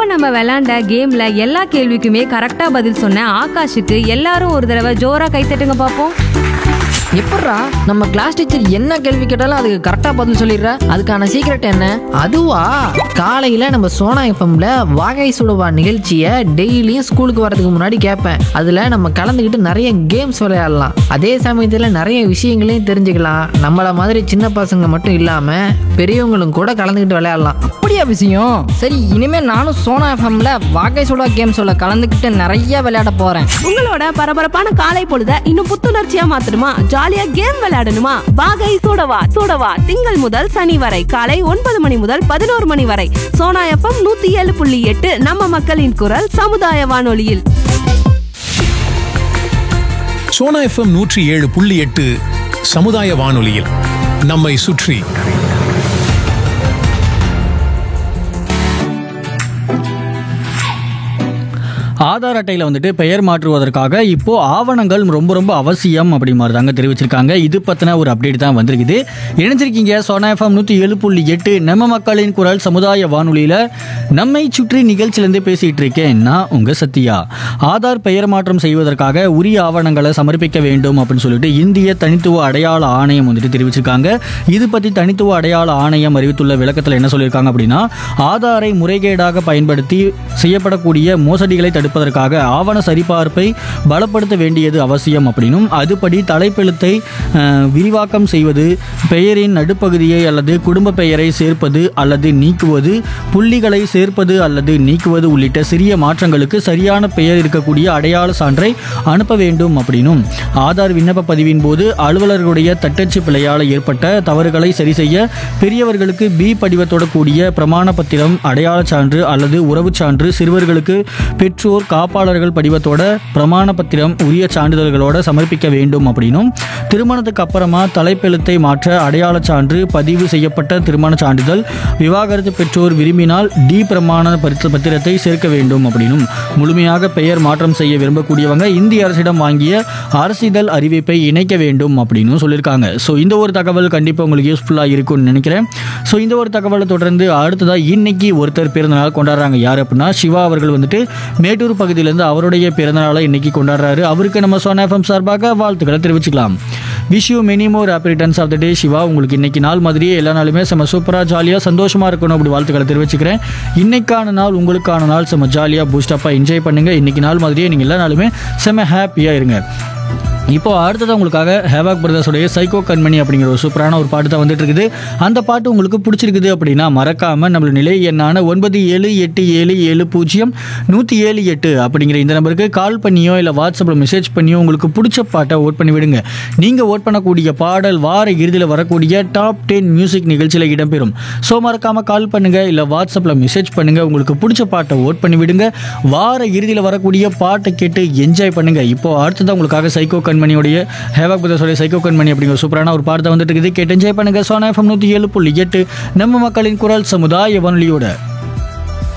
இப்ப நம்ம விளையாண்ட கேம்ல எல்லா கேள்விக்குமே கரெக்டா பதில் சொன்ன ஆகாஷுக்கு எல்லாரும் ஒரு தடவை ஜோரா கை தட்டுங்க பாப்போம் எப்பட்றா நம்ம கிளாஸ் டீச்சர் என்ன கேள்வி கேட்டாலும் அதுக்கு கரெக்டா பதில் சொல்லிடுற அதுக்கான சீக்ரெட் என்ன அதுவா காலையில நம்ம சோனா எஃப்எம்ல வாகை சுடுவா நிகழ்ச்சியை டெய்லியும் ஸ்கூலுக்கு வரதுக்கு முன்னாடி கேட்பேன் அதுல நம்ம கலந்துக்கிட்டு நிறைய கேம்ஸ் விளையாடலாம் அதே சமயத்துல நிறைய விஷயங்களையும் தெரிஞ்சுக்கலாம் நம்மள மாதிரி சின்ன பசங்க மட்டும் இல்லாம பெரியவங்களும் கூட கலந்துக்கிட்டு விளையாடலாம் அப்படியா விஷயம் சரி இனிமே நானும் சோனா எஃப்எம்ல வாகை சுடா கேம் சொல்ல கலந்துக்கிட்டு நிறைய விளையாட போறேன் உங்களோட பரபரப்பான காலை பொழுத இன்னும் புத்துணர்ச்சியா மாத்தணுமா ஜாலியா கேம் விளையாடணுமா வாகை சூடவா சூடவா திங்கள் முதல் சனி வரை காலை ஒன்பது மணி முதல் பதினோரு மணி வரை சோனா எஃப்எம் நூத்தி ஏழு புள்ளி எட்டு நம்ம மக்களின் குரல் சமுதாய வானொலியில் சோனா எஃப்எம் நூற்றி ஏழு புள்ளி எட்டு சமுதாய வானொலியில் நம்மை சுற்றி ஆதார் அட்டையில் வந்துட்டு பெயர் மாற்றுவதற்காக இப்போ ஆவணங்கள் ரொம்ப ரொம்ப அவசியம் அப்படி மாதிரி தாங்க தெரிவிச்சிருக்காங்க இது பற்றின ஒரு அப்டேட் தான் வந்திருக்குது இணைஞ்சிருக்கீங்க சோனா எஃப்எம் நூற்றி ஏழு புள்ளி எட்டு நம்ம மக்களின் குரல் சமுதாய வானொலியில் நம்மை சுற்றி நிகழ்ச்சியிலேருந்து பேசிகிட்டு இருக்கேன் நான் உங்கள் சத்யா ஆதார் பெயர் மாற்றம் செய்வதற்காக உரிய ஆவணங்களை சமர்ப்பிக்க வேண்டும் அப்படின்னு சொல்லிட்டு இந்திய தனித்துவ அடையாள ஆணையம் வந்துட்டு தெரிவிச்சிருக்காங்க இது பற்றி தனித்துவ அடையாள ஆணையம் அறிவித்துள்ள விளக்கத்தில் என்ன சொல்லியிருக்காங்க அப்படின்னா ஆதாரை முறைகேடாக பயன்படுத்தி செய்யப்படக்கூடிய மோசடிகளை தடுப்பதற்காக ஆவண சரிபார்ப்பை பலப்படுத்த வேண்டியது அவசியம் அப்படின்னும் அதுபடி தலைப்பெழுத்தை அஹ், விரிவாக்கம் செய்வது பெயரின் நடுப்பகுதியை அல்லது குடும்ப பெயரை சேர்ப்பது அல்லது நீக்குவது புள்ளிகளை சேர்ப்பது அல்லது நீக்குவது உள்ளிட்ட சிறிய மாற்றங்களுக்கு சரியான பெயர் இருக்கக்கூடிய அடையாள சான்றை அனுப்ப வேண்டும் அப்படின்னும் ஆதார் விண்ணப்ப பதிவின் போது அலுவலர்களுடைய தட்டச்சு பிழையால் ஏற்பட்ட தவறுகளை சரி செய்ய பெரியவர்களுக்கு பி படிவத்தோட கூடிய பிரமாண பத்திரம் அடையாள சான்று அல்லது உறவுச் சான்று சிறுவர்களுக்கு பெற்றோர் காப்பாளர்கள் படிவத்தோட பிரமாண பத்திரம் உரிய சான்றிதழ்களோட சமர்ப்பிக்க வேண்டும் அப்படின்னும் திருமணத்துக்கு அப்புறமா தலைப்பெழுத்தை மாற்ற அடையாள சான்று பதிவு செய்யப்பட்ட திருமண சான்றிதழ் விவாகரத்து பெற்றோர் விரும்பினால் டி பிரமாண பரித்த- பத்திரத்தை சேர்க்க வேண்டும் அப்படின்னும் முழுமையாக பெயர் மாற்றம் செய்ய விரும்பக்கூடியவங்க இந்திய அரசிடம் வாங்கிய அரசிதழ் அறிவிப்பை இணைக்க வேண்டும் அப்படின்னு சொல்லியிருக்காங்க ஸோ இந்த ஒரு தகவல் கண்டிப்பாக உங்களுக்கு யூஸ்ஃபுல்லாக இருக்கும்னு நினைக்கிறேன் ஸோ இந்த ஒரு தகவலை தொடர்ந்து அடுத்ததாக இன்னைக்கு ஒருத்தர் பிறந்தநாள் கொண்டாடுறாங்க யார் அப்படின்னா சிவா அவர்கள் வந்துட்டு மேட்டூர் பகுதியிலேருந்து அவருடைய பிறந்தநாளை இன்னைக்கு கொண்டாடுறாரு அவருக்கு நம்ம சோனா எஃப்எம் சார்பாக வாழ்த்துக்களை தெரிவிச்சுக்கலாம் wish you many more happy returns of the day Siva உங்களுக்கு இன்னைக்கு நாள் மாதிரியே எல்லா நாளுமே செம்ம சூப்பராக ஜாலியாக சந்தோஷமாக இருக்கணும் அப்படி வாழ்த்துக்களை தெரிவிச்சுக்கிறேன் இன்னைக்கான நாள் உங்களுக்கான நாள் செம்ம ஜாலியாக பூஸ்டப்பாக என்ஜாய் பண்ணுங்கள் இன்னைக்கு நாள் மாதிரியே நீங்கள் எல்லா நாளுமே செம்ம ஹாப்பியாக இருங்க இப்போ அடுத்தது உங்களுக்காக ஹேவாக் பிரதர்ஸோடைய சைக்கோ கண்மணி அப்படிங்கிற ஒரு சூப்பரான ஒரு பாட்டு தான் வந்துட்டு இருக்குது அந்த பாட்டு உங்களுக்கு பிடிச்சிருக்குது அப்படின்னா மறக்காம நம்மளோட நிலை எண்ணான ஒன்பது ஏழு எட்டு ஏழு ஏழு பூஜ்ஜியம் நூற்றி ஏழு எட்டு அப்படிங்கிற இந்த நம்பருக்கு கால் பண்ணியோ இல்லை வாட்ஸ்அப்பில் மெசேஜ் பண்ணியோ உங்களுக்கு பிடிச்ச பாட்டை ஓட் பண்ணி விடுங்க நீங்கள் ஓட் பண்ணக்கூடிய பாடல் வார இறுதியில் வரக்கூடிய டாப் டென் மியூசிக் நிகழ்ச்சியில் இடம்பெறும் ஸோ மறக்காம கால் பண்ணுங்க இல்லை வாட்ஸ்அப்பில் மெசேஜ் பண்ணுங்க உங்களுக்கு பிடிச்ச பாட்டை ஓட் பண்ணி விடுங்க வார இறுதியில் வரக்கூடிய பாட்டை கேட்டு என்ஜாய் பண்ணுங்க இப்போ அடுத்ததான் உங்களுக்காக சைக்கோ கண்மணியோடைய ஹேவாக் பிரதர்ஸோடைய சைக்கோ கண்மணி அப்படிங்கிற ஒரு சூப்பரான ஒரு பாடத்தை வந்துட்டு இருக்குது கேட்டு என்ஜாய் பண்ணுங்க சோனா எஃப்எம் நூற்றி ஏழு புள்ளி எட்டு நம்ம மக்களின் குரல் சமுதாய வானொலியோட